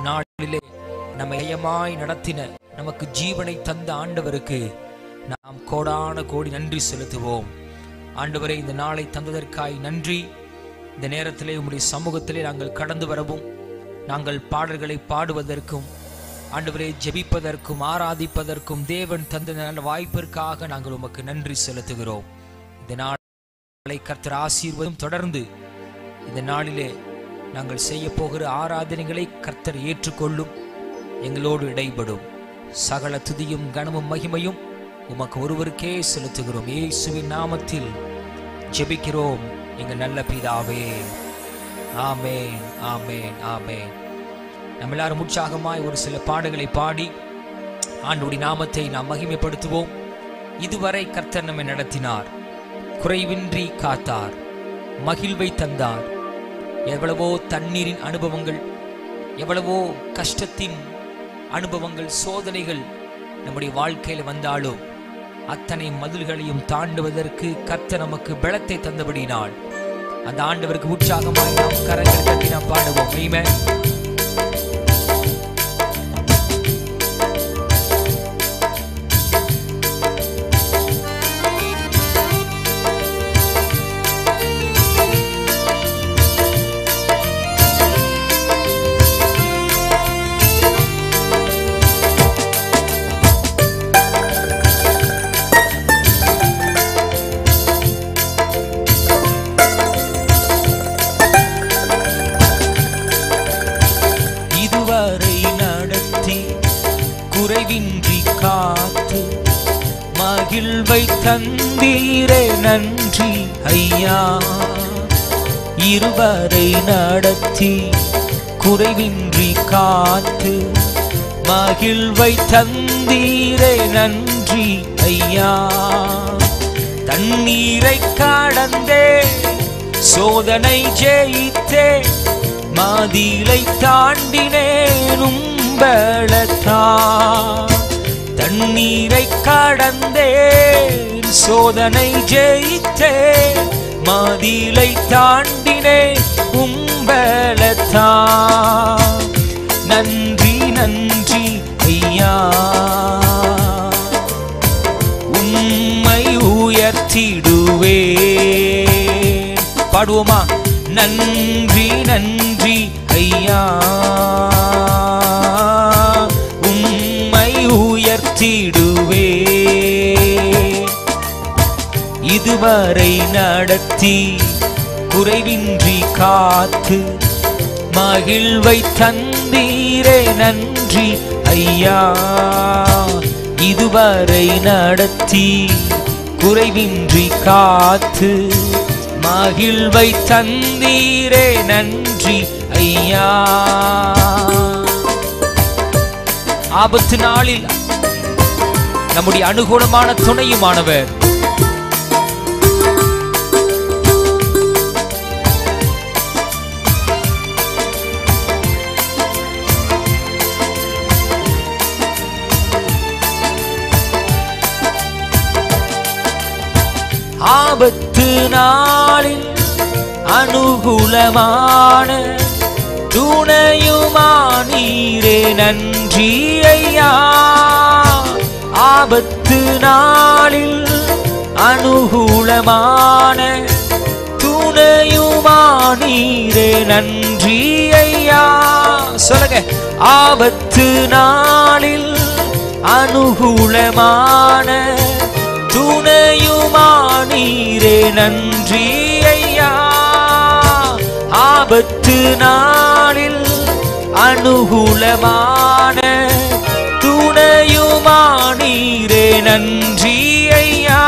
நாளிலே நம்மை ஜெயமாய் நடத்தின நமக்கு ஜீவனை தந்த ஆண்டவருக்கு நாம் கோடான கோடி நன்றி செலுத்துவோம் ஆண்டவரே இந்த நாளை தந்ததற்காய் நன்றி இந்த நேரத்திலே உம்முடைய சமூகத்திலே நாங்கள் கடந்து வரவும் நாங்கள் பாடல்களை பாடுவதற்கும் ஆண்டவரே ஜெபிப்பதற்கும் ஆராதிப்பதற்கும் தேவன் தந்த நல்ல வாய்ப்பிற்காக நாங்கள் உமக்கு நன்றி செலுத்துகிறோம் இந்த நாளை கர்த்தர் ஆசீர்வதும் தொடர்ந்து இந்த நாளிலே நாங்கள் செய்ய போகிற ஆராதனைகளை கர்த்தர் ஏற்றுக்கொள்ளும் எங்களோடு இடைபடும் சகல துதியும் கனமும் மகிமையும் உமக்கு ஒருவருக்கே செலுத்துகிறோம் இயேசுவின் நாமத்தில் ஜெபிக்கிறோம் எங்க நல்ல பிதாவே ஆமேன் ஆமேன் ஆமேன் நம்ம எல்லாரும் உற்சாகமாய் ஒரு சில பாடுகளை பாடி ஆண்டுடைய நாமத்தை நாம் மகிமைப்படுத்துவோம் இதுவரை கர்த்தர் நம்மை நடத்தினார் குறைவின்றி காத்தார் மகிழ்வை தந்தார் எவ்வளவோ தண்ணீரின் அனுபவங்கள் எவ்வளவோ கஷ்டத்தின் அனுபவங்கள் சோதனைகள் நம்முடைய வாழ்க்கையில் வந்தாலும் அத்தனை மதில்களையும் தாண்டுவதற்கு கர்த்தர் நமக்கு பலத்தை தந்தபடினால் அந்த ஆண்டவருக்கு உற்சாகமாய் நாம் கரங்கள் கட்டி நாம் பாடுவோம் மெய்மை இதுவரை நடத்தி குறைவின்றி காத்து மகிழ்வை தந்தீரே நன்றி ஐயா இருவரை நடத்தி குறைவின்றி காத்து மகிழ்வை தந்தீரே நன்றி ஐயா தண்ணீரை கடந்தே சோதனை ஜெயித்தே மாதிலை தாண்டினேனும் பலத்தா தண்ணீரை கடந்தேன் சோதனை ஜெயித்தே மாதிலை தாண்டினே உம்பலத்தா நன்றி நன்றி ஐயா உம்மை உயர்த்திடுவே பாடுவோமா நன்றி நன்றி ஐயா உம்மை உயர்த்திடுவே இதுவரை நடத்தி குறைவின்றி காத்து மகிழ்வை தந்தீரே நன்றி ஐயா இதுவரை நடத்தி குறைவின்றி காத்து மகிழ்வை தந்தீரே நன்றி ஐயா ஆபத்து நாளில் நம்முடைய அனுகூலமான துணையுமானவர் ஆபத்து நாளில் அனுகூலமான துணையுமானீரே நன்றி ஐயா ஆபத்து நாளில் அனுகூலமான துணையுமானீரே நன்றி ஐயா சொல்லுங்க ஆபத்து நாளில் அனுகூலமான துணையுமானீரே நன்றி ஐயா ஆபத்து நாளில் அனுகூலமான துணையுமானீரே நன்றி ஐயா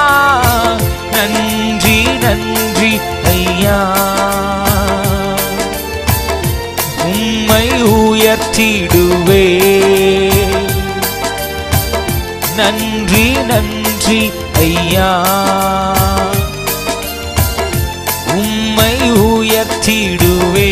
நன்றி நன்றி ஐயா உம்மை உயர்த்திடுவே நன்றி நன்றி ஐயா உம்மை உயர்த்திடுவே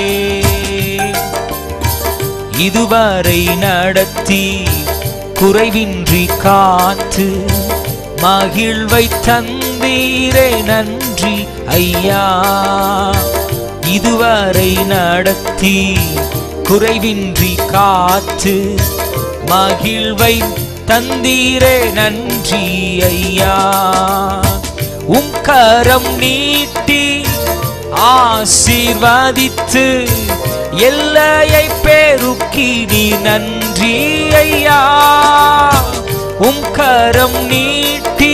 இதுவரை நடத்தி குறைவின்றி காத்து மகிழ்வை தந்தீரே நன்றி ஐயா இதுவரை நடத்தி குறைவின்றி காத்து மகிழ்வை தந்தீரே நன்றி ஐயா உம் கரம் நீட்டி ஆசீர்வதித்து எல்லையை பெருக்கி நீ நன்றி ஐயா உம் கரம் நீட்டி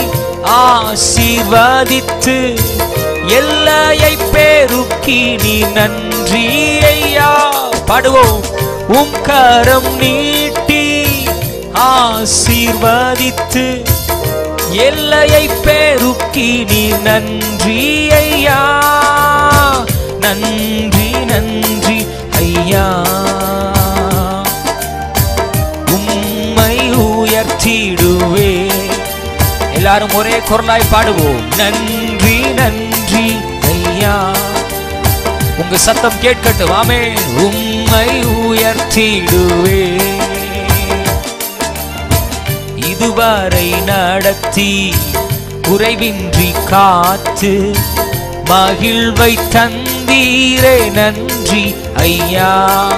ஆசீர்வதித்து எல்லையை பெருக்கி நீ நன்றி ஐயா பாடுவோம் உம் கரம் நீட்டி ஆசீர்வதித்து எல்லையை பெருக்கி நீ நன்றி ஐயா நன்றி நன்றி ஐயா உம்மை உயர்த்திடுவே எல்லாரும் ஒரே குரலாய் பாடுவோம் நன்றி நன்றி ஐயா உங்க சத்தம் கேட்கட்டும் ஆமே உம்மை உயர்த்திடுவே இதுவரை நடத்தி குறைவின்றி காத்து மகிழ்வை தந்தீரே நன்றி ஐயா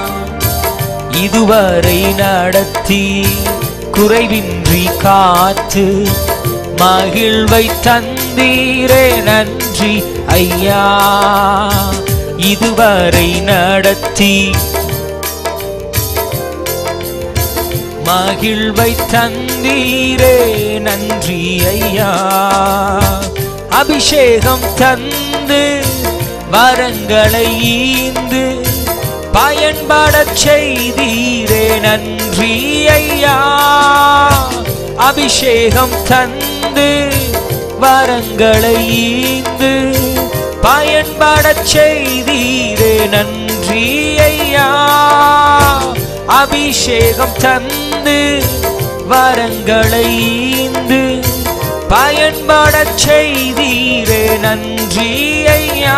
இதுவரை நடத்தி குறைவின்றி காத்து மகிழ்வை தந்தீரே நன்றி ஐயா இதுவரை நடத்தி மகிழ்வை தந்தீரே நன்றி ஐயா அபிஷேகம் தந்து வரங்களை ஈந்து பயன்படச் செய்தீரே நன்றி ஐயா அபிஷேகம் தந்து வரங்களை ஈந்து பயன்படச் செய்தீரே நன்றி ஐயா அபிஷேகம் தந்து வரங்களை ஈந்து பயன்படச் செய்தீரே நன்றி ஐயா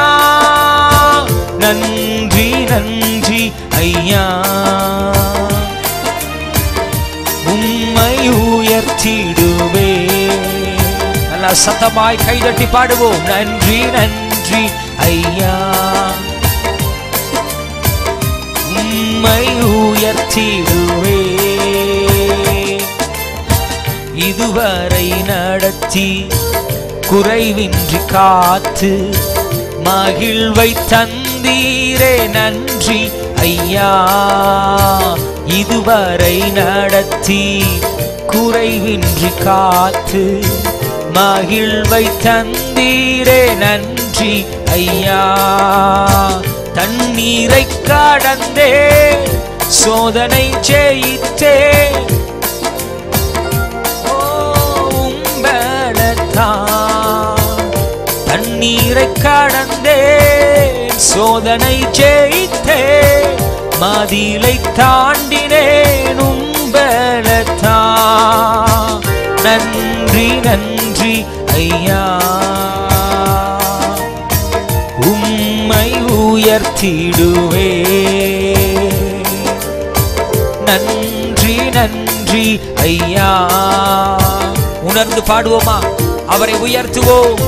நன்றி நன்றி ஐயா உம்மை உயர்த்திடுவே நல்லா சத்தமாய் கைதட்டி பாடுவோம் நன்றி நன்றி ஐயா உம்மை உயர்த்திடுவே இதுவரை நடத்தி குறைவின்றி காத்து மகிழ்வை தந்தீரே நன்றி ஐயா இதுவரை நடத்தி குறைவின்றி காத்து மகிழ்வை தந்தீரே நன்றி ஐயா தண்ணீரை கடந்தே சோதனை ஜெயித்தே ஓ, உம்பலத்தான் தண்ணீரை கடந்தே சோதனை ஜெயித்தே மதிலை தாண்டினேன் உம்பலத்தா நன்றி நன்றி ஐயா உம்மை உயர்த்திடுவே நன்றி நன்றி ஐயா உணர்ந்து பாடுவோமா அவரை உயர்த்துவோம்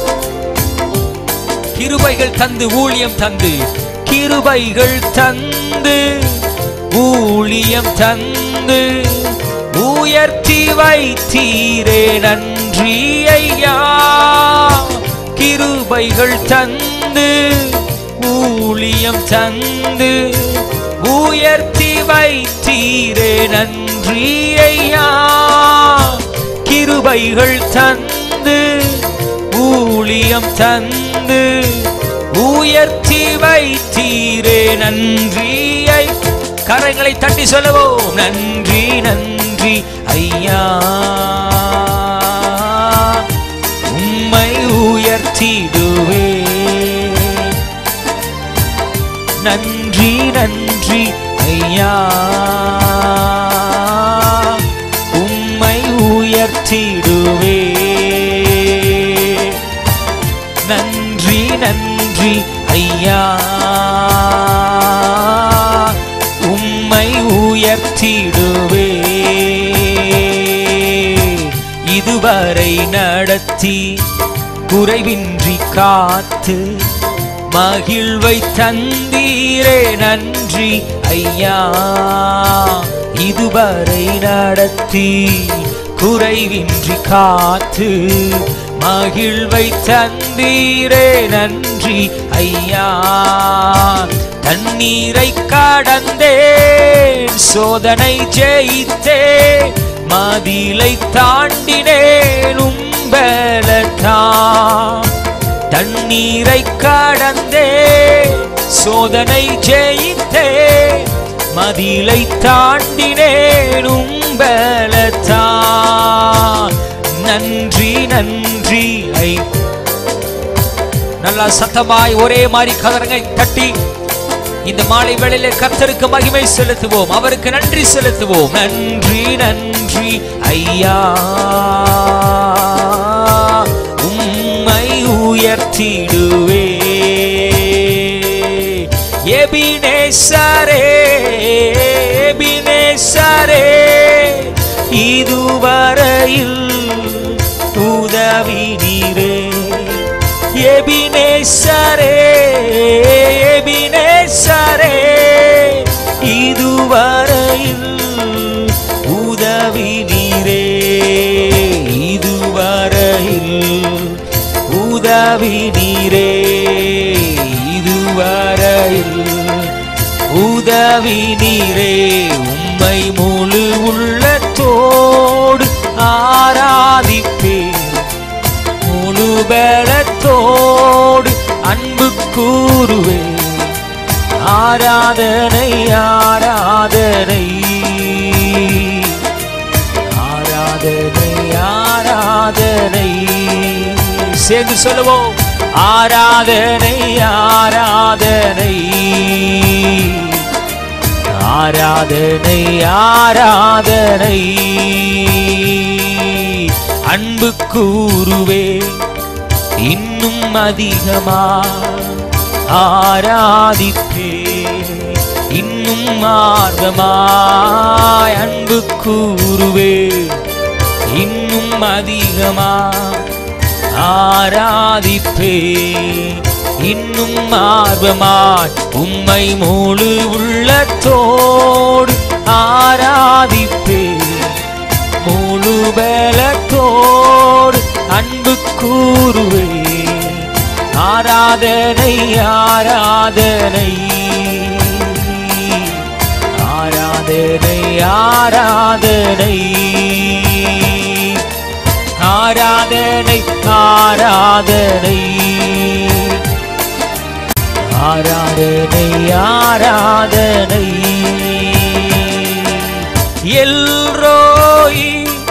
கிருபைகள் தந்து ஊழியம் தந்து கிருபைகள் தந்து ஊழியம் தந்து உயர்த்தி வைத்தீரே நன்றி ஐயா கிருபைகள் தந்து ஊழியம் தந்து உயர்த்தி வைத்தீரே நன்றி ஐயா கிருபைகள் தந்து ஊழியம் தந்து உயர்த்தி வைத்தீரே நன்றி ஐ கரங்களை தட்டி சொல்லவோம் நன்றி நன்றி ஐயா உம்மை உயர்த்திடுவே நன்றி நன்றி ஐயா உம்மை உயர்த்திடுவே நன்றி நன்றி ஐயா உம்மை உயர்த்திடுவே இதுவரை நடத்தி குறைவின்றி காத்து மகிழ்வை தந்தீரே நன்றி ஐயா இதுவரை நடத்தி குறைவின்றி காத்து மகிழ்வை தந்தீரே நன்றி ஐயா தண்ணீரை கடந்தேன் சோதனை ஜெயித்தேன் மதிலை தாண்டினேன் உம்பலத்தான் தண்ணீரை கடந்தே சோதனை ஜெயித்தே மதிலை தாண்டினேன் உம்பலத்தான் நன்றி நன்றி ஐ நல்லா சத்தமாய் ஒரே மாதிரி கதறங்கை தட்டி இந்த மாலை வேளையில கர்த்தருக்கு மகிமை செலுத்துவோம் அவருக்கு நன்றி செலுத்துவோம் நன்றி நன்றி ஐயா உம்மை உயர்த்திடுவே எபினேசரே எபினேசரே இதுவரையில் உதவி நீரே எபினேசரே எபினேசரே இதுவரையில் உதவி நீரே இதுவரையில் உதவி நீரே இதுவரையில் உதவி நீரே உம்மை முழு உள்ளத்தோடு ஆராதிப்பேன் முழு பலத்தோடு அன்பு கூறுவே ஆராதனை ஆராதனை ஆராதனை ஆராதனை சேர்ந்து சொல்லுவோம் ஆராதனை ஆராதனை ஆராதனை ஆராதனை அன்பு கூறுவே இன்னும் அதிகமா ஆராதிப்பே இன்னும் ஆர்வமாய் அன்பு கூறுவே இன்னும் அதிகமா ஆராதிப்பே இன்னும் ஆர்வமாய் உம்மை முழு உள்ளத்தோடு ஆராதிப்பே முழு பலத்தோடு அன்பு கூறுவே ஆராதனை ஆராதனை ஆராதனை ஆராதனை ஆராதனை ஆராதனை ஆராதனை ஆராதனை எல்ரோய்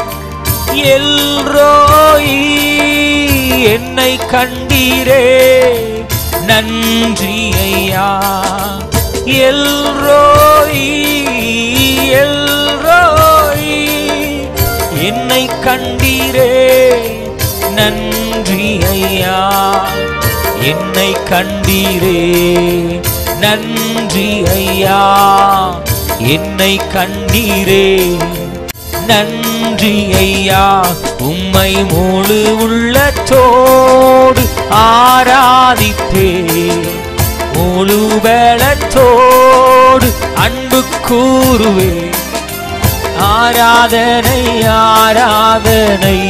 எல்ரோய் என்னை கண்டீரே நன்றி ஐயா எல்ரோய் எல்ரோய் என்னை கண்டீரே நன்றி ஐயா என்னை கண்டீரே நன்றி ஐயா என்னை கண்டீரே நன்றி ஐயா உம்மை முழு உள்ளத்தோடு ஆராதிப்பே முழு பலத்தோடு அன்பு கூறுவே ஆராதனை ஆராதனை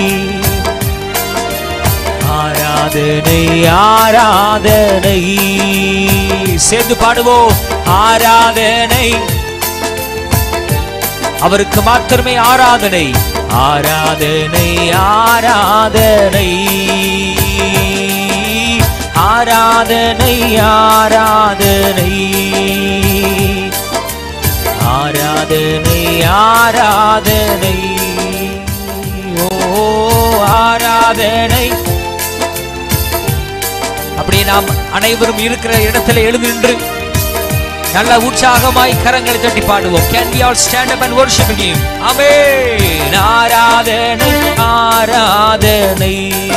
ஆராதனை ஆராதனை சேர்ந்து பாடுவோம் ஆராதனை அவருக்கு மாத்திரமே ஆராதனை ஆராதனை ஆராதனை ஆராதனை ஆராதனை ஆராதனை ஆராதனை ஓ ஆராதனை அப்படியே நாம் அனைவரும் இருக்கிற இடத்துல எழுந்து நின்று நல்ல உற்சாகமாய் கரங்களை தட்டி பாடுவோம் can we all stand up and worship him amen ஆராதனை ஆராதனை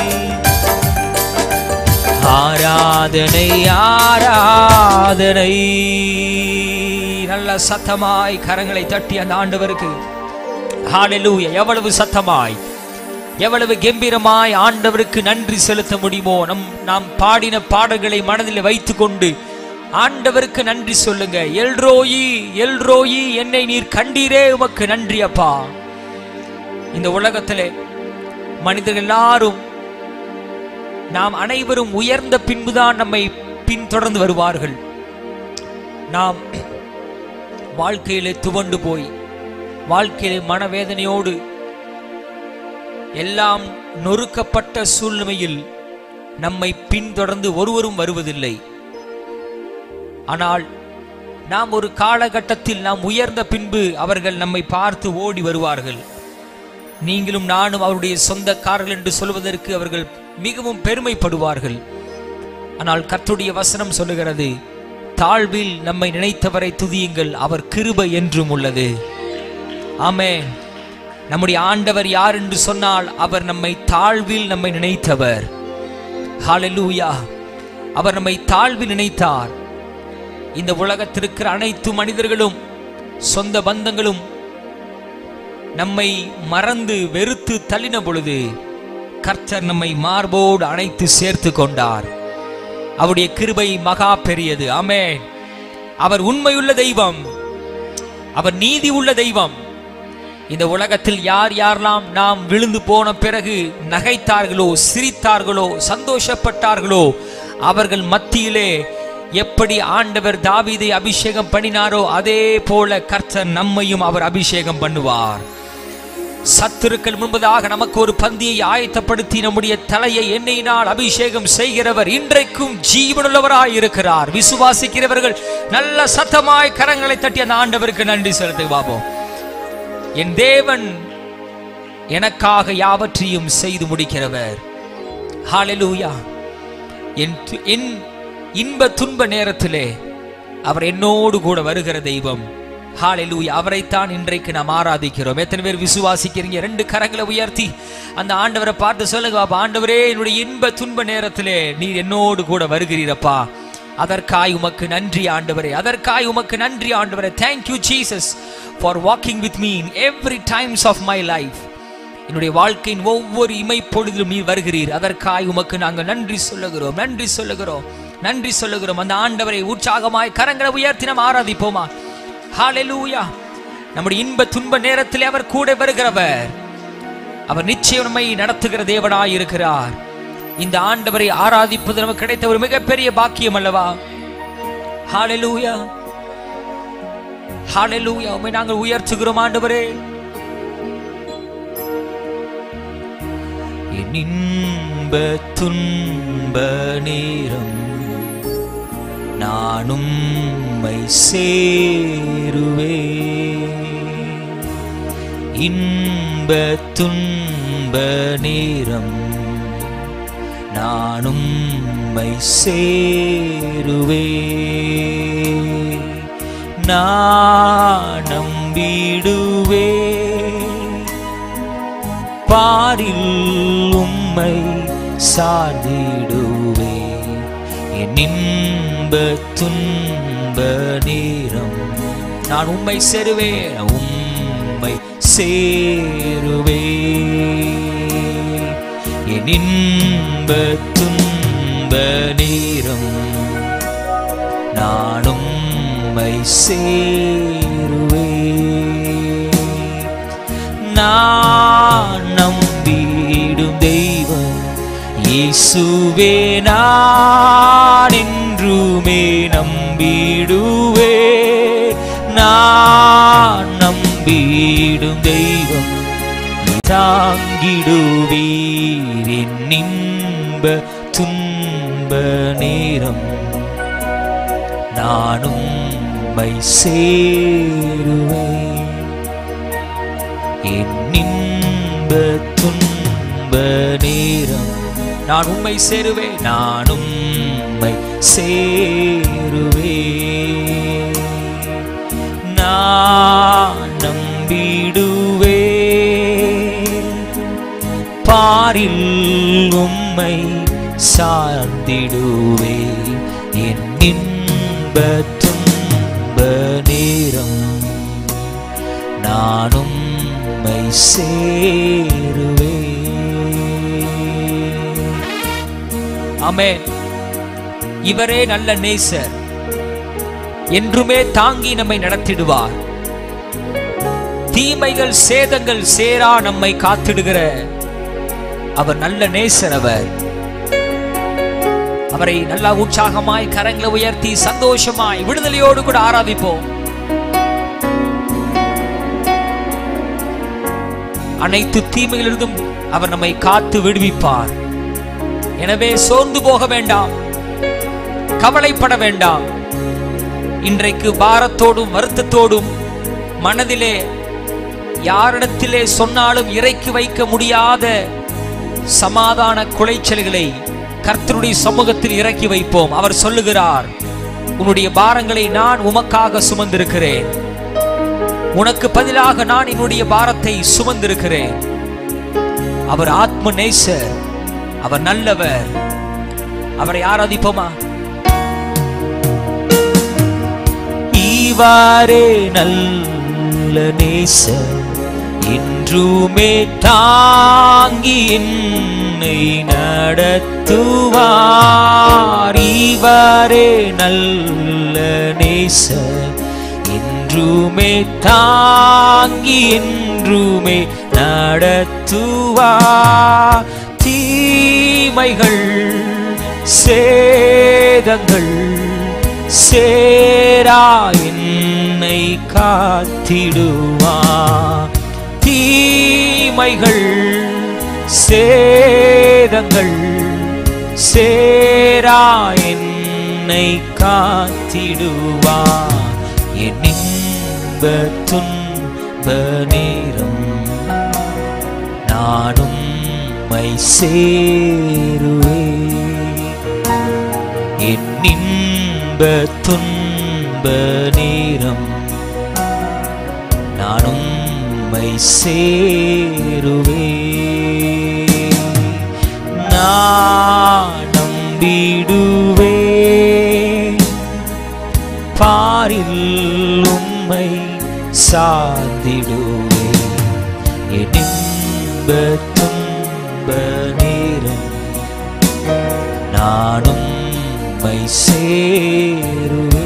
ஆராதனை ஆராதனை நல்ல சத்தமாய் கரங்களை தட்டி அந்த ஆண்டவருக்கு ஹalleluya எவ்வளவு சத்தமாய் எவ்வளவு கம்பீரமாய் ஆண்டவருக்கு நன்றி செலுத்த முடியுமோ நம் நாம் பாடின பாடல்களை மனதில் வைத்துக்கொண்டு ஆண்டவருக்கு நன்றி சொல்லுங்க எல்ரோயி எல்ரோயி என்னை நீர் கண்டீரே உமக்கு நன்றி அப்பா இந்த உலகத்திலே மனிதர்கள் எல்லாரும் நாம் அனைவரும் உயர்ந்த பின்புதான் நம்மை பின்தொடர்ந்து வருவார்கள் நாம் வாழ்க்கையிலே துவண்டு போய் வாழ்க்கையிலே மனவேதனையோடு எல்லாம் நொறுக்கப்பட்ட சூழ்நிலையில் நம்மை பின்தொடர்ந்து ஒருவரும் வருவதில்லை ஆனால் நாம் ஒரு காலகட்டத்தில் நாம் உயர்ந்த பின்பு அவர்கள் நம்மை பார்த்து ஓடி வருவார்கள் நீங்களும் நானும் அவருடைய சொந்தக்காரர்கள் என்று சொல்வதற்கு அவர்கள் மிகவும் பெருமைப்படுவார்கள் ஆனால் கர்த்தருடைய வசனம் சொல்லுகிறது தாழ்வில் நம்மை நினைத்தவரை துதியுங்கள் அவர் கிருபை என்றும் உள்ளது ஆமென் நம்முடைய ஆண்டவர் யார் என்று சொன்னால் அவர் நம்மை தாழ்வில் நம்மை நினைத்தவர் ஹalleluya அவர் நம்மை தாழ்வில் நினைத்தார் இந்த உலகத்திற்கிற அனைத்து மனிதர்களும் சொந்த பந்தங்களும் நம்மை மறந்து வெறுத்து தள்ளின பொழுது கர்த்தர் நம்மை மார்போடு அணைத்து சேர்த்து கொண்டார் அவருடைய கிருபை மகா பெரியது ஆமென் அவர் உண்மையுள்ள தெய்வம் அவர் நீதி உள்ள தெய்வம் இந்த உலகத்தில் யார் யாரெல்லாம் நாம் விழுந்து போன பிறகு நகைத்தார்களோ சிரித்தார்களோ சந்தோஷப்பட்டார்களோ அவர்கள் மத்தியிலே எப்படி ஆண்டவர் தாவீதை அபிஷேகம் பண்ணினாரோ அதே போல கர்த்தர் நம்மையும் அவர் அபிஷேகம் பண்ணுவார் சத்துருக்கள் முன்பதாக நமக்கு ஒரு பந்தியை ஆயத்தப்படுத்தி நம்முடைய தலையை எண்ணெயினால் அபிஷேகம் செய்கிறவர் இன்றைக்கும் ஜீவனுள்ளவராய் இருக்கிறார் விசுவாசிக்கிறவர்கள் நல்ல சத்தமாய் கரங்களை தட்டி அந்த ஆண்டவருக்கு நன்றி செலுத்து பாப்போம் என் தேவன் எனக்காக யாவற்றையும் செய்து முடிக்கிறவர் ஹalleluya என் து- என் இன்ப துன்ப நேரத்திலே அவர் என்னோடு கூட வருகிற தெய்வம் ஹalleluya அவரைத்தான் இன்றைக்கு நாம் ஆராதிக்கிறோம் எத்தனை பேர் விசுவாசிக்கிறீங்க ரெண்டு கரங்களை உயர்த்தி அந்த ஆண்டவரை பார்த்து சொல்லுங்க பாப்பா ஆண்டவரே என்னுடைய இன்ப துன்ப நேரத்திலே நீர் என்னோடு கூட வருகிறீரப்பா அதற்காய் உமக்கு நன்றி ஆண்டவரே அதற்காய் உமக்கு நன்றி ஆண்டவரே thank you Jesus for walking with me in every times of my life என்னுடைய வாழ்க்கையின் ஒவ்வொரு இமைப்பொழுதிலும் நீர் வருகிறீர் அதற்காய் உமக்கு நாங்கள் நன்றி சொல்லுகிறோம் நன்றி சொல்லுகிறோம் நன்றி சொல்லுகிறோம் அந்த ஆண்டவரை உற்சாகமாய் கரங்களை உயர்த்தி நாம் ஆராதிப்போமா ஹalleluya நம்முடைய இன்ப துன்ப நேரத்திலே அவர் கூட வருகிறவர் அவர் நிச்சயம் நம்மை நடத்துகிற தேவனாய் இருக்கிறார் இந்த ஆண்டவரை ஆராதிப்பது நமக்கு கிடைத்த ஒரு மிகப்பெரிய பாக்கியம் அல்லவா ஹalleluya ஹalleluya உம்மை நாங்கள் உயர்த்துகிறோம் ஆண்டவரே என் இன்ப துன்ப நேரம் நானும் உம்மை சேருவே இன்ப துன்ப நேரம் நானும் உம்மை சேருவே நான் நம்பிடுவே பாரில் உம்மை சார்ந்திடுவே என் இன்ப துன்ப நேரம் நான் உம்மை சேருவே உம்மை சேருவே என் இன்ப துன்ப நேரம் நான் உம்மை சேருவே நான் நம்பிடும் தெய்வம் இயேசுவே நான் என்றுமே நம்பிடுவே நான் நம்பிடும் தெய்வம் தாங்கிடுவீர் என் இன்ப துன்ப நேரம் நானும் உம்மை சேருவேன் என் இன்ப துன்ப நேரம் நான் உம்மை சேருவேன் நான் உம்மை சேருவே நான் நம்பிடுவே பாரில் உம்மை சார்ந்திடுவே என் இன்ப துன்ப நேரம் நானும் உம்மை சேருவே ஆமென் இவரே நல்ல நேசர் என்றுமே தாங்கி நம்மை நடத்திடுவார் தீமைகள் சேதங்கள் சேரா நம்மை காத்திடுகிற அவர் நல்ல நேசர் அவர் அவரை நல்லா உற்சாகமாய் கரங்களை உயர்த்தி சந்தோஷமாய் விடுதலையோடு கூட ஆராதிப்போம் அனைத்து தீமைகளிலிருந்தும் அவர் நம்மை காத்து விடுவிப்பார் எனவே சோர்ந்து போக வேண்டாம் கவலைப்பட வேண்டாம் இன்றைக்கு பாரத்தோடும் வருத்தத்தோடும் மனதிலே யாரிடத்திலே சொன்னாலும் இறக்கி வைக்க முடியாத சமாதான குலைச்சல்களை கர்த்தருடைய சமூகத்தில் இறக்கி வைப்போம் அவர் சொல்லுகிறார் உன்னுடைய பாரங்களை நான் உமக்காக சுமந்திருக்கிறேன் உனக்கு பதிலாக நான் என்னுடைய பாரத்தை சுமந்திருக்கிறேன் அவர் ஆத்ம நேசர் அவர் நல்லவர் அவரை ஆராதிப்போமா ஈவாரே நல்ல நேசர் என்றுமே தாங்கி என்னை நடத்துவார் ஈவாரே நல்ல நேசர் என்றுமே தாங்கி என்றுமே நடத்துவார் தீமைகள் சேதங்கள் சேரா என்னை காத்திடுவார் தீமைகள் சேதங்கள் சேரா என்னை காத்திடுவார் என் இன்ப துன்ப நேரம் நானும் மை சேருவே என் இன்ப துன்ப நேரம் நானும் மை சேருவே நான் நம்பிடுவே பாரில் உம்மை சார்ந்திடுவே என் இன்ப துன்ப நேரம் நானும் மை சேருவே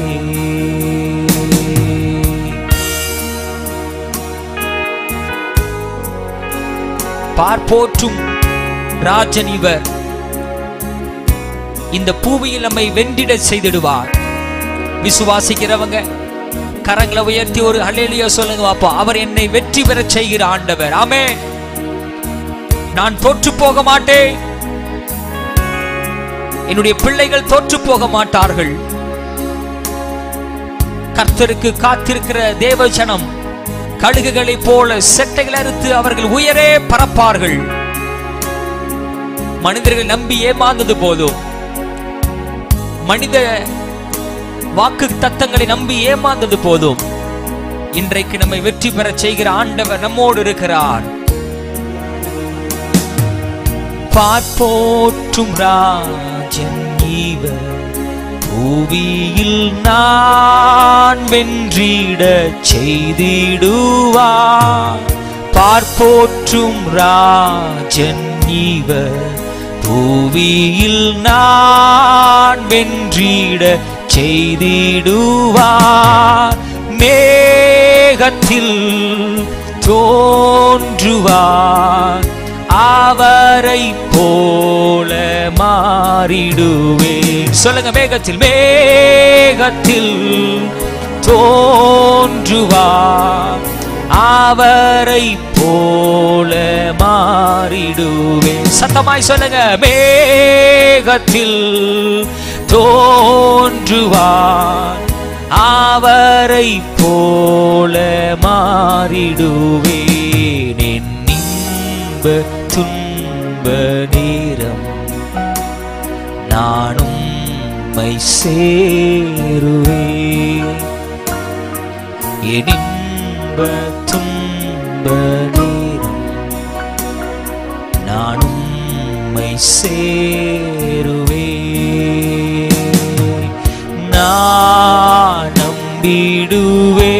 பார்ப்போற்றும் ராஜன் இவர் இந்த பூமியில் நம்மை வென்றிட செய்திடுவார் விசுவாசிக்கிறவங்க கரங்களை உயர்த்தி ஒரு ஹல்லேலூயா சொல்லுங்க பாப்பா அவர் என்னை வெற்றி பெறச் செய்கிற ஆண்டவர் ஆமே நான் தோற்று போக மாட்டேன் என்னுடைய பிள்ளைகள் தோற்று போக மாட்டார்கள் கர்த்தருக்கு காத்திருக்கிற தேவஜனம் கழுகுகளைப் போல செட்டைகள் அறுத்து அவர்கள் உயரே பறப்பார்கள் மனிதர்கள் நம்பி ஏமாந்தது போதும் மனித வாக்கு தத்தங்களை நம்பி ஏமாந்தது போதும் இன்றைக்கு நம்மை வெற்றி பெறச் செய்கிற ஆண்டவர் நம்மோடு இருக்கிறார் பார்ப்போற்றும் ராஜன் இவர் பூவியில் நான் வென்றிட செய்திடுவார் பார்ப்போற்றும் ராஜன் இவர் பூவியில் நான் வென்றிட செய்திடுவார் மேகத்தில் தோன்றுவார் அவரை போல மாறிடுவேன் சொல்லுங்க மேகத்தில் மேகத்தில் தோன்றுவார் அவரை போல மாறிடுவேன் சத்தமாய் சொல்லுங்க மேகத்தில் தோன்றுவார் அவரை போல மாறிடுவேன் என் இன்ப துன்ப நேரம் நானும் மை சேருவேன் என் இன்ப துன்ப நேரம் நானும் மை சேருவே நான் நம்பிடுவே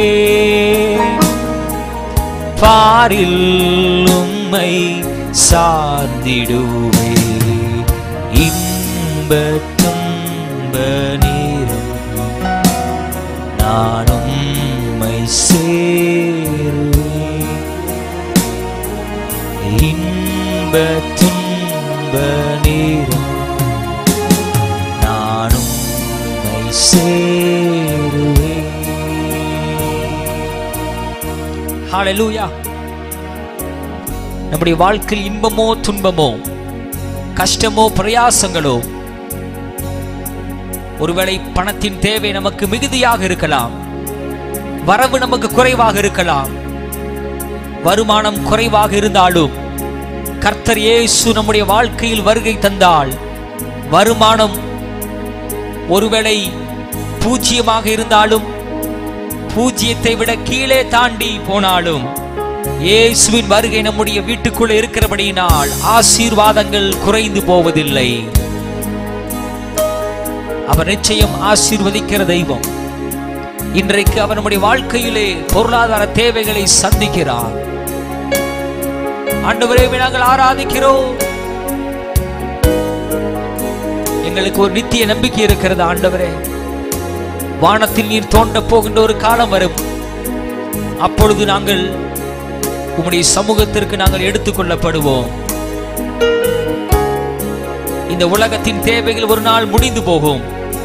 பாரில் உம்மை சார்ந்திடுவே இன்ப துன்ப நேரம் நான் உம்மை சேருவேன் இன்ப துன்ப நேரம் நான் உம்மை சேருவேன் ஹalleluya நம்முடைய வாழ்க்கையில் இன்பமோ துன்பமோ கஷ்டமோ பிரயாசங்களோ ஒருவேளை பணத்தின் தேவை நமக்கு மிகுதியாக இருக்கலாம் வரவு நமக்கு குறைவாக இருக்கலாம் வருமானம் குறைவாக இருந்தாலும் கர்த்தர் இயேசு நம்முடைய வாழ்க்கையில் வருகை தந்தால் வருமானம் ஒருவேளை பூஜ்ஜியமாக இருந்தாலும் பூஜ்ஜியத்தை விட கீழே தாண்டி போனாலும் இயேசுவின் வருகை நம்முடைய வீட்டுக்குள்ள இருக்கிறபடியினால் ஆசீர்வாதங்கள் குறைந்து போவதில்லை அவர் நிச்சயம் ஆசீர்வதிக்கிற தெய்வம் இன்றைக்கு அவர் நம்முடைய வாழ்க்கையிலே பொருளாதார தேவைகளை சந்திக்கிறார் ஆண்டவரே நாங்கள் ஆராதிக்கிறோம் எங்களுக்கு ஒரு நித்திய நம்பிக்கை இருக்கிறது ஆண்டவரே வானத்தில் நீர் தோண்ட போகின்ற ஒரு காலம் வரும் அப்பொழுது நாங்கள் உம்முடைய சமூகத்திற்கு நாங்கள் எடுத்துக்கொள்ளப்படுவோம் இந்த உலகத்தின் தேவைகள் ஒரு நாள் முடிந்து போகும்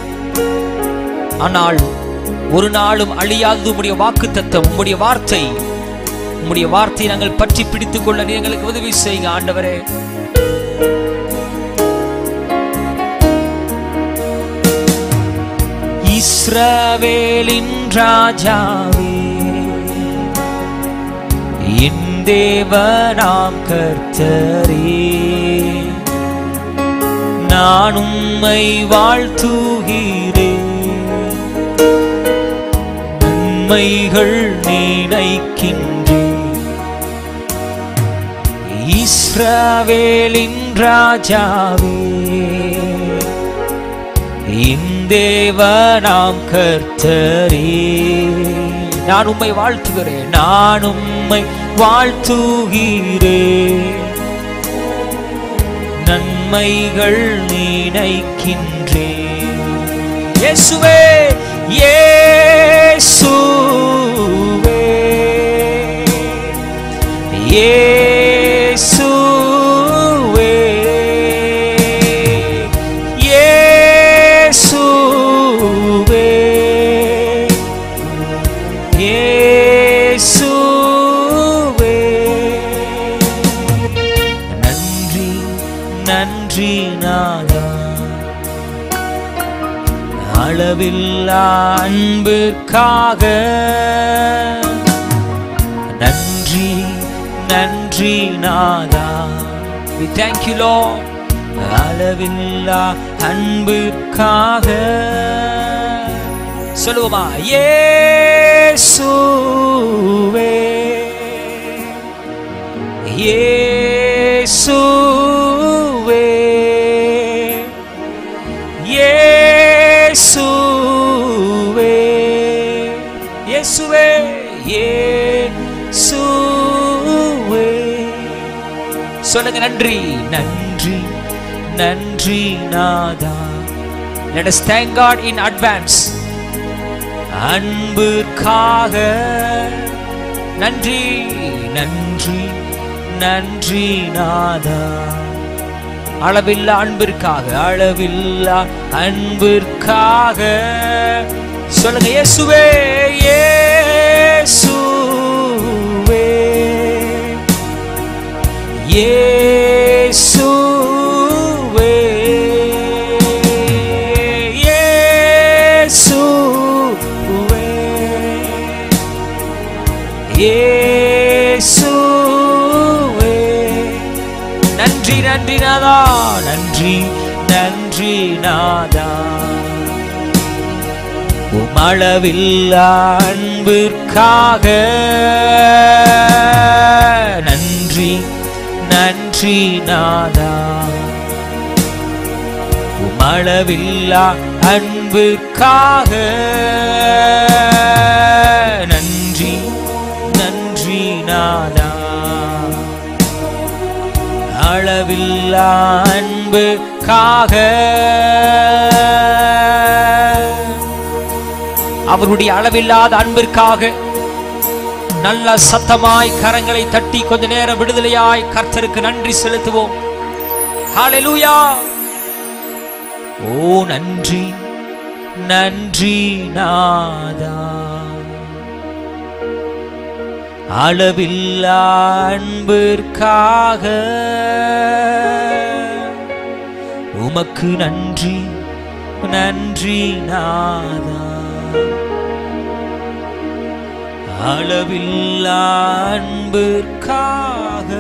ஆனால் ஒரு நாளும் அழியாதது உம்முடைய வாக்கு தத்தம் உம்முடைய வார்த்தை உம்முடைய வார்த்தையை நாங்கள் பற்றி பிடித்துக் கொள்ள நீர் எங்களுக்கு உதவி செய்யுங்க ஆண்டவரே இஸ்ரவேலின் ராஜாவே என் தேவனாம் கர்த்தரே நான் உம்மை வாழ்த்துகிறேன் நன்மைகள் நினைக்கின்றேன் இஸ்ரவேலின் ராஜாவே என் தேவனாம் கர்த்தரே நான் உம்மை வாழ்த்துகிறேன் நான் உம்மை வாழ்த்துகிறேன் நன்மைகள் நினைக்கின்றேன் இயேசுவே இயேசுவே இயேசுவே இயேசுவே இயேசுவே நன்றி நன்றி நாதா அளவில்லா அன்புக்காக நன்றி நன்றி நாதா we thank you lord அளவில்லா அன்புக்காக சொல்லுவோமா இயேசுவே இயேசுவே இயேசுவே இயேசுவே இயேசுவே சொல்லுங்க நன்றி நன்றி நன்றி நாதா let us thank god in advance அன்புக்காக நன்றி நன்றி நன்றி நாதா அளவில்லா அன்பிற்காக அளவில்லா அன்பிற்காக சொல்லுங்க இயேசுவே இயேசுவே இயேசுவே இயேசுவே இயேசுவே நன்றி நன்றி நாதா நன்றி நன்றி நாதா உமளவில்லா அன்பிற்காக நன்றி நன்றி நாதா உமளவில்லா அன்பிற்காக நன்றி நன்றி நாதா அளவில்லா அன்பு அன்பிற்காக அவருடைய அளவில்லாத அன்பிற்காக நல்ல சத்தமாய் கரங்களை தட்டி கொஞ்ச நேரம் விடுதலையாய் கர்த்தருக்கு நன்றி செலுத்துவோம் ஹalleluya ஓ நன்றி நன்றி நாதா அளவில்லா அன்பிற்காக உமக்கு நன்றி நன்றி நாதா அளவில்லா அன்பிற்காக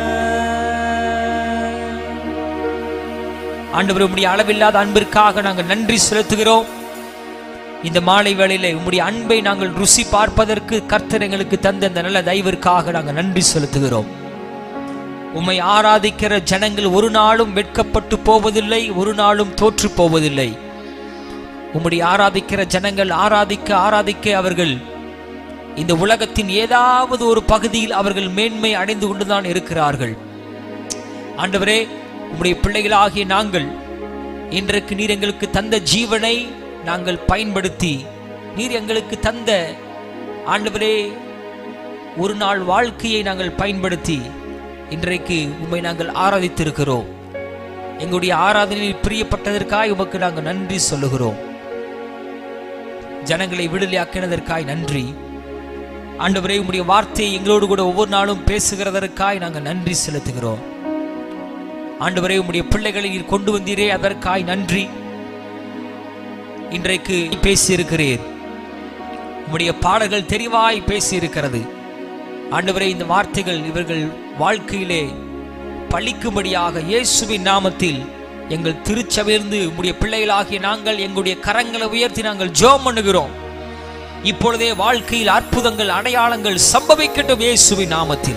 ஆண்டவர் உம்முடைய அளவில்லாத அன்பிற்காக நாங்கள் நன்றி செலுத்துகிறோம் இந்த மாலை வேளையிலே உம்முடைய அன்பை நாங்கள் ருசி பார்ப்பதற்கு கர்த்தர் எங்களுக்கு தந்த இந்த நல்ல தயவிற்காக நாங்கள் நன்றி செலுத்துகிறோம் உம்மை ஆராதிக்கிற ஜனங்கள் ஒரு நாளும் வெட்கப்பட்டு போவதில்லை ஒரு நாளும் தோற்று போவதில்லை உம்முடைய ஆராதிக்கிற ஜனங்கள் ஆராதிக்க ஆராதிக்க அவர்கள் இந்த உலகத்தின் ஏதாவது ஒரு பகுதியில் அவர்கள் மேன்மை அடைந்து கொண்டுதான் இருக்கிறார்கள் ஆண்டவரே உம்முடைய பிள்ளைகளாகிய நாங்கள் இன்றைக்கு நீர் எங்களுக்கு தந்த ஜீவனை நாங்கள் பயன்படுத்தி நீர் எங்களுக்கு தந்த ஆண்டவரே ஒரு நாள் வாழ்க்கையை நாங்கள் பயன்படுத்தி இன்றைக்கு உம்மை நாங்கள் ஆராதித்திருக்கிறோம் எங்களுடைய ஆராதனையில் பிரியப்பட்டதற்காய் உமக்கு நாங்கள் நன்றி சொல்லுகிறோம் ஜனங்களை விடுதலையாக்கினதற்காய் நன்றி ஆண்டவரே உம்முடைய வார்த்தையை எங்களோடு கூட ஒவ்வொரு நாளும் பேசுகிறதற்காய் நாங்கள் நன்றி செலுத்துகிறோம் ஆண்டவரே உம்முடைய பிள்ளைகளை நீர் கொண்டு வந்தீரே அதற்காய் நன்றி இன்றைக்கு பேசியிருக்கிறீர் உம்முடைய பாடல்கள் தெரிவாய் பேசியிருக்கிறது ஆண்டவரே இந்த வார்த்தைகள் இவர்கள் வாழ்க்கையிலே பழிக்கும்படியாக இயேசுவின் நாமத்தில் எங்கள் திருச்சபையிலிருந்து உம்முடைய பிள்ளைகளாகிய நாங்கள் எங்களுடைய கரங்களை உயர்த்தி நாங்கள் ஜோம் பண்ணுகிறோம் இப்பொழுதே வாழ்க்கையில் அற்புதங்கள் அடையாளங்கள் சம்பவிக்கட்டும் இயேசுவின் நாமத்தில்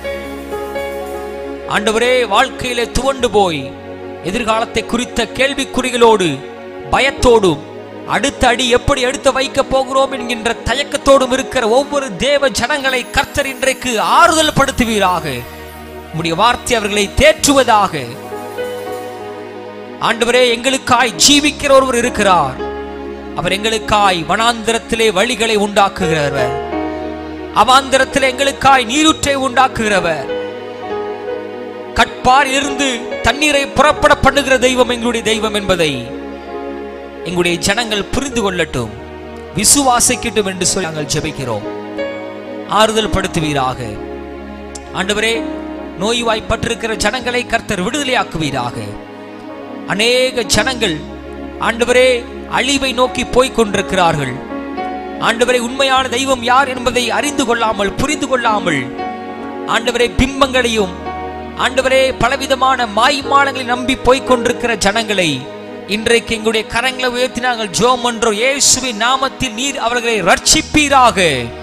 ஆண்டவரே வாழ்க்கையிலே துவண்டு போய் எதிர்காலத்தை குறித்த கேள்விக்குறிகளோடு பயத்தோடும் அடுத்த அடி எப்படி எடுத்து வைக்க போகிறோம் என்கின்ற தயக்கத்தோடும் இருக்கிற ஒவ்வொரு தேவ ஜனங்களை கர்த்தர் இன்றைக்கு ஆறுதல் படுத்துவீராக உம்முடைய வார்த்தை அவர்களை தேற்றுவதாக ஆண்டவரே எங்களுக்காய் ஜீவிக்கிற ஒருவர் இருக்கிறார் அவர் எங்களுக்காய் வனாந்திரத்திலே வழிகளை உண்டாக்குகிறவர் அவாந்திரத்திலே எங்களுக்காய் நீரூற்றை உண்டாக்குகிறவர் கட்பார் இருந்து தண்ணீரை புறப்பட பண்ணுகிற தெய்வம் எங்களுடைய தெய்வம் என்பதை எங்களுடைய ஜனங்கள் புரிந்து கொள்ளட்டும் விசுவாசிக்கட்டும் என்று சொல்லி நாங்கள் ஜெபிக்கிறோம் ஆறுதல் படுத்துவீராக ஆண்டவரே நோய்வாய்ப்பட்டிருக்கிற ஜனங்களை கர்த்தர் விடுதலையாக்குவீராக அநேக ஜனங்கள் ஆண்டவரே அழிவை நோக்கி போய்க் கொண்டிருக்கிறார்கள் ஆண்டவரே உண்மையான தெய்வம் யார் என்பதை அறிந்து கொள்ளாமல் புரிந்து கொள்ளாமல் ஆண்டவரே பிம்பங்களையும் ஆண்டவரே பலவிதமான மாய்மாலங்களை நம்பி போய்க் கொண்டிருக்கிற ஜனங்களை இன்றைக்கு எங்களுடைய கரங்களை உயர்த்தி நாங்கள் ஜோம் என்றோம் இயேசுவின் நாமத்தில் நீர் அவர்களை ரட்சிப்பீராக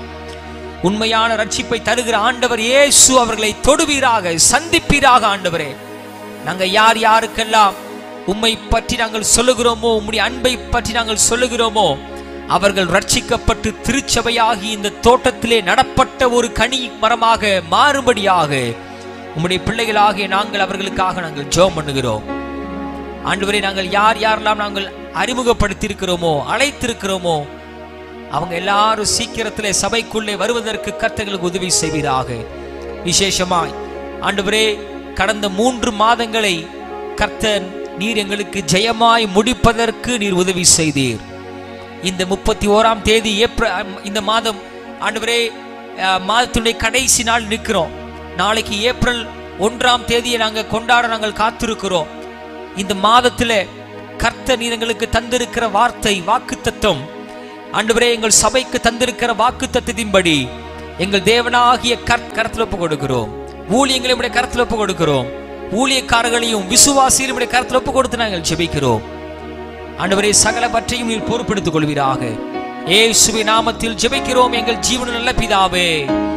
உண்மையான ரட்சிப்பை தருகிற ஆண்டவர் இயேசு அவர்களை தொடுவீராக சந்திப்பீராக ஆண்டவரே நாங்க யார் யாருக்கெல்லாம் உம்மை பற்றி நாங்கள் சொல்லுகிறோமோ உம்முடைய அன்பை பற்றி நாங்கள் சொல்லுகிறோமோ அவர்கள் ரட்சிக்கப்பட்டு திருச்சபையாகி இந்த தோட்டத்திலே நடப்பட்ட ஒரு கனி மரமாக மாறும்படியாக உம்முடைய பிள்ளைகளாகிய நாங்கள் அவர்களுக்காக நாங்கள் ஜெபம் பண்ணுகிறோம் ஆண்டவரே நாங்கள் யார் யாரெல்லாம் நாங்கள் அறிமுகப்படுத்தி இருக்கிறோமோ அழைத்திருக்கிறோமோ அவங்க எல்லாரும் சீக்கிரத்திலே சபைக்குள்ளே வருவதற்கு கர்த்தர்களுக்கு உதவி செய்வீராக விசேஷமாய் ஆண்டவரே கடந்த மூன்று மாதங்களை கர்த்தர் நீர் எங்களுக்கு ஜெயமாய் முடிப்பதற்கு நீர் உதவி செய்தீர் இந்த முப்பத்தி ஓராம் தேதி ஏப்ரல் இந்த மாதம் ஆண்டவரே அஹ், மாதத்தினுடைய கடைசி நாள் நிற்கிறோம் நாளைக்கு ஏப்ரல் ஒன்றாம் தேதியை நாங்கள் கொண்டாட நாங்கள் காத்திருக்கிறோம் இந்த மாதத்துல கர்த்தர் நீர் எங்களுக்கு தந்திருக்கிற வார்த்தை வாக்குத்தத்தம் ஆண்டவரே எங்கள் சபைக்கு தந்திருக்கிற வாக்குத்தத்தத்தின்படி எங்கள் தேவனாகிய கர் கரத்தில் ஒப்பு கொடுக்கிறோம் ஊழியங்களை உடைய கரத்தில் ஒப்பு கொடுக்கிறோம் ஊழியக்காரர்களையும் விசுவாசிகளையும் உடைய கரத்தில் ஒப்பு கொடுத்து நாங்கள் ஜெபிக்கிறோம் ஆண்டவரே சகல பற்றையும் நீர் பொறுப்பெடுத்துக் கொள்வீராக ஏசுவி நாமத்தில் ஜெபிக்கிறோம் எங்கள் ஜீவன நல்ல பிதாவே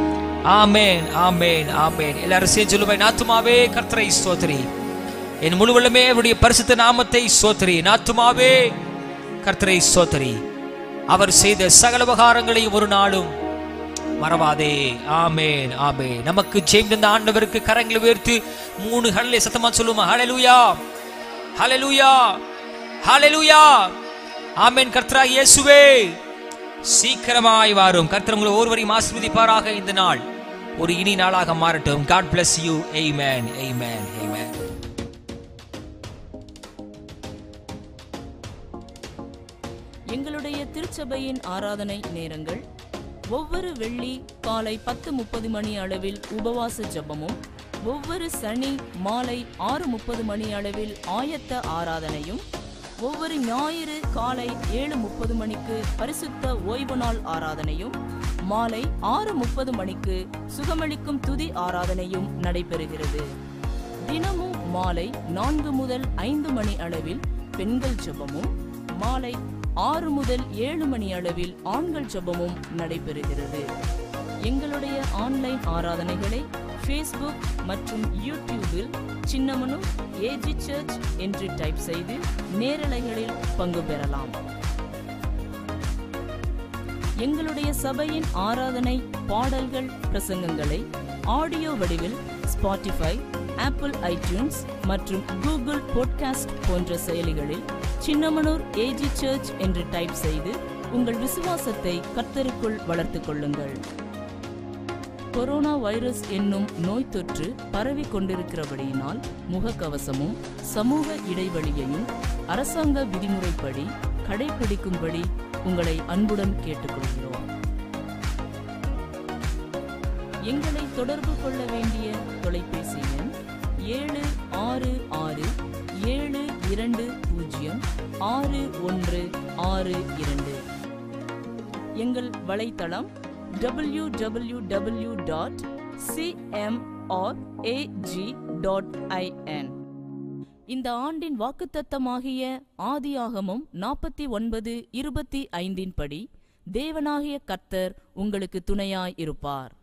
ஆமேன் ஆமேன் ஆமேன் எல்லாரும் சேர்ந்து சொல்லுவேன் நாத்துமாவே கர்த்தரை ஸ்தோத்திரி என் முழுவலுமே அவருடைய பரிசுத்த நாமத்தை ஸ்தோத்திரி நாத்துமாவே கர்த்தரை ஸ்தோத்திரி அவர் செய்த சகல உபகாரங்களையும் ஒரு நாளும் மறவாதே ஆமேன் ஆமே நமக்கு ஜெயம் தந்த ஆண்டவருக்கு கரங்களை உயர்த்து மூணு ஹல்லே சத்தமா சொல்லுமா ஹalleluya ஹalleluya ஹalleluya ஆமென் கர்த்தரா இயேசுவே சீக்கிரமாய் வாரும் கர்த்தர் உங்களை ஒருவரையும் ஆசீர்வதிப்பாராக இந்த நாள் ஒரு இனி நாளாக மாறட்டும் God bless you amen amen amen எங்களுடைய திருச்சபையின் ஆராதனை நேரங்கள் ஒவ்வொரு வெள்ளி காலை பத்து முப்பது மணி அளவில் உபவாச ஜெபமும் ஒவ்வொரு சனி மாலை ஆறு முப்பது மணி அளவில் ஆயத்த ஆராதனையும் ஒவ்வொரு ஞாயிறு காலை ஏழு முப்பது மணிக்கு பரிசுத்த ஓய்வு நாள் ஆராதனையும் மாலை ஆறு முப்பது மணிக்கு சுகமளிக்கும் துதி ஆராதனையும் நடைபெறுகிறது தினமும் மாலை நான்கு முதல் ஐந்து மணி அளவில் பெண்கள் ஜெபமும் மாலை ஆறு முதல் ஏழு மணி அளவில் ஆண்கள் ஜெபமும் நடைபெறுகிறது எங்களுடைய ஆன்லைன் ஆராதனைகளை ஃபேஸ்புக் மற்றும் யூடியூபில் சின்னமனு ஏஜி சர்ச் என்று டைப் செய்து நேரலைகளில் பங்கு பெறலாம் எங்களுடைய சபையின் ஆராதனை பாடல்கள் பிரசங்கங்களை ஆடியோ வடிவில் ஸ்பாட்டிஃபை ஆப்பிள் ஐடியூன்ஸ் மற்றும் கூகுள் பாட்காஸ்ட் போன்ற செயலிகளில் சின்னமனூர் ஏஜி சர்ச் என்று டைப் செய்து உங்கள் விசுவாசத்தை கர்த்தருக்குள் வளர்த்துக் கொள்ளுங்கள் கொரோனா வைரஸ் என்னும் நோய் தொற்று பரவி கொண்டிருக்கிறபடியினால் முகக்கவசமும் சமூக இடைவெளியையும் அரசாங்க விதிமுறைப்படி கடைபிடிக்கும்படி உங்களை அன்புடன் கேட்டுக்கொள்கிறோம் எங்களை தொடர்பு கொள்ள வேண்டிய தொலைபேசி எண் ஏழு ஆறு ஆறு ஏழு இரண்டு பூஜ்ஜியம் ஆறு ஒன்று ஆறு இரண்டு எங்கள் வலைத்தளம் W W W dot CMRAG dot IN இந்த ஆண்டின் வாக்குத்தத்தமாகிய ஆதியாகமம் நாற்பத்தி ஒன்பது இருபத்தி ஐந்தின் படி தேவனாகிய கர்த்தர் உங்களுக்கு துணையாய் இருப்பார்